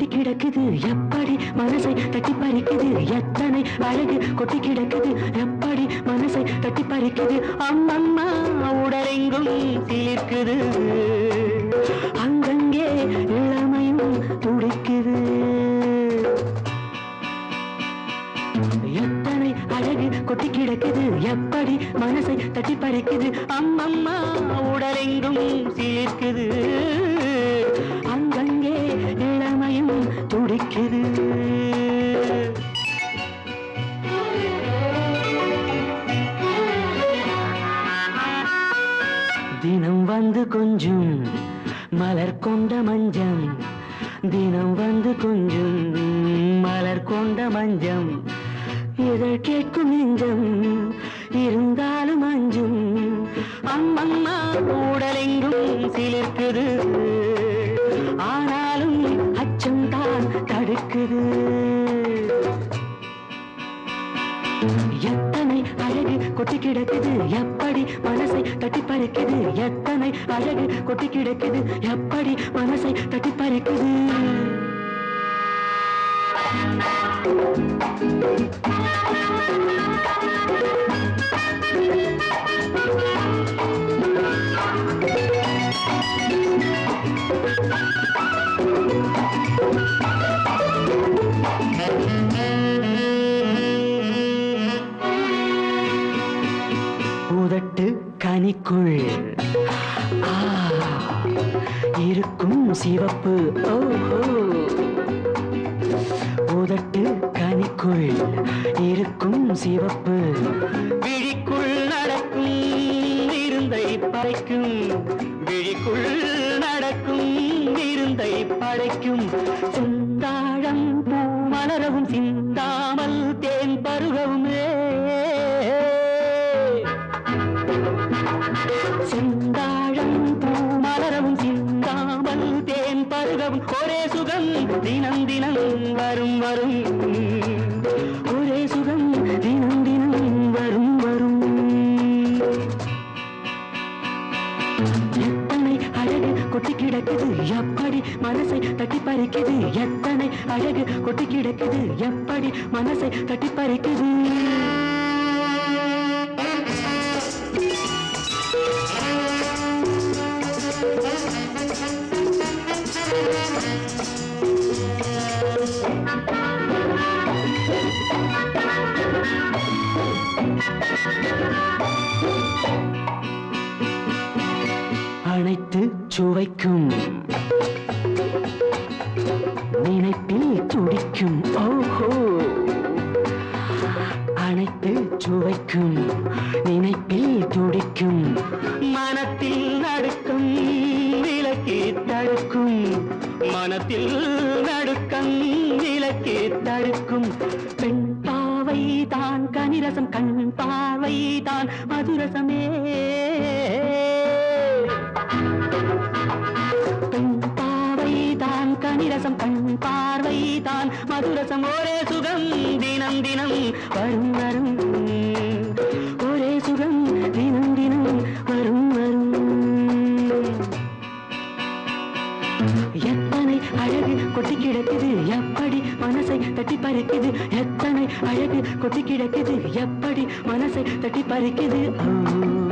கொட்டி கிடக்குது எப்படி மனசை தட்டி பறிக்குது எத்தனை அழகு கொட்டி கிடக்குது எப்படி மனசை தட்டி பறிக்குது அம்மம்மா உடலெங்கும் சிலிர்க்குது அங்கங்கே இளமையும் துடிக்குது எத்தனை அழகு கொட்டி கிடக்குது எப்படி மனசை தட்டி பறிக்குது அம்மம்மா உடலெங்கும் சிலிர்க்குது அங்கங்கே இளமையும் துடிக்குது தினம் வந்து கொஞ்சம் மலர் கொண்ட மஞ்சம் தினம் வந்து கொஞ்சம் மலர் கொண்ட மஞ்சம் இதழ் கேட்கும் நெஞ்சம் இருந்தாலும் அஞ்சும் அம்மம்மா உடலெங்கும் சிலிர்க்குது ஆனாலும் அச்சம் தான் தடுக்குது எத்தனை அழகு கொட்டி கிடக்குது எப்படி மனசை தட்டி பறிக்குது எத்தனை அழகு கொட்டி கிடக்குது எப்படி மனசை தட்டி பறிக்குது உதட்டு கனிக்குள் ஆ, இருக்கும் சிவப்பு ஓஹோ உதட்டு கனிக்குள் இருக்கும் சிவப்பு விழிக்குள் நடக்கும் இருந்தை படைக்கும் விழிக்குள் நடக்கும் இருந்தை படைக்கும் செந்தாழம் பூ மலரவும் சிந்தாமல் தேன் பருகவும் செந்தாழம் பூ மலரவும் சிந்தாமல் தேன் பருகவும் ஒரே சுகம் தினம் தினம் வரும் வரும் ஒரே சுகம் தினம் தினம் வரும் வரும் எத்தனை அழகு கொட்டி கிடக்குது எப்படி மனசை தட்டி பறிக்குது எத்தனை அழகு கொட்டி கிடக்குது எப்படி மனசை தட்டி பறிக்குது அனைத்து சுவைக்கும் நினைப்பில் துடிக்கும் ஓஹோ அனைத்து சுவைக்கும் நினைப்பில் துடிக்கும் மனத்தில் நடுக்கம் விலக்கி தடுக்கும் மனத்தில் நடுக்கம் விலக்கி தடுக்கும் பெண் பாவை தான் கனிரசம் கண் பார்வை தான் மதுரசமே பெண் பாவை தான் கனிரசம் கண் பார்வை தான் மதுரசம் ஒரே சுகம் தினம் தினம் வரும் வரும் ஒரே சுகம் தினம் தினம் வரும் வரும் எத்தனை அழகு கொட்டி கிடக்குது எப்படி மனசை தட்டி பறிக்குது எத்தனை அழகு கொட்டி கிடக்குது எப்படி மனசை தட்டி பறிக்குது ஓ